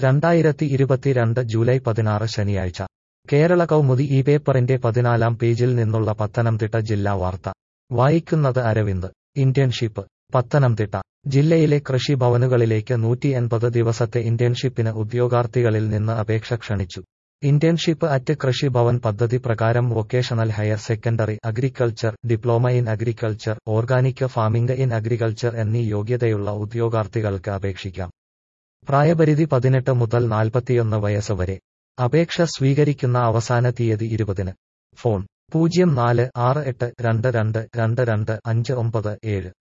രണ്ടായിരത്തി ഇരുപത്തിരണ്ട് ജൂലൈ പതിനാറ് ശനിയാഴ്ച കേരള കൗമുദി ഈ പേപ്പറിന്റെ പതിനാലാം പേജിൽ നിന്നുള്ള പത്തനംതിട്ട ജില്ലാ വാർത്ത വായിക്കുന്നത് അരവിന്ദ് ഇന്റേൺഷിപ്പ് പത്തനംതിട്ട ജില്ലയിലെ കൃഷിഭവനുകളിലേക്ക് നൂറ്റി എൺപത് ദിവസത്തെ ഇന്റേൺഷിപ്പിന് ഉദ്യോഗാർത്ഥികളിൽ നിന്ന് അപേക്ഷ ക്ഷണിച്ചു ഇന്റേൺഷിപ്പ് അറ്റ് കൃഷിഭവൻ പദ്ധതി പ്രകാരം vocational higher secondary agriculture diploma in agriculture organic farming in agriculture എന്നീ യോഗ്യതയുള്ള ഉദ്യോഗാർത്ഥികൾക്ക് അപേക്ഷിക്കാം പ്രായപരിധി പതിനെട്ട് മുതൽ നാൽപ്പത്തിയൊന്ന് വയസ്സ് വരെ അപേക്ഷ സ്വീകരിക്കുന്ന അവസാന തീയതി ഇരുപതിന് ഫോൺ പൂജ്യം നാല് ആറ് എട്ട് രണ്ട് രണ്ട് രണ്ട് രണ്ട് അഞ്ച് ഒമ്പത് ഏഴ്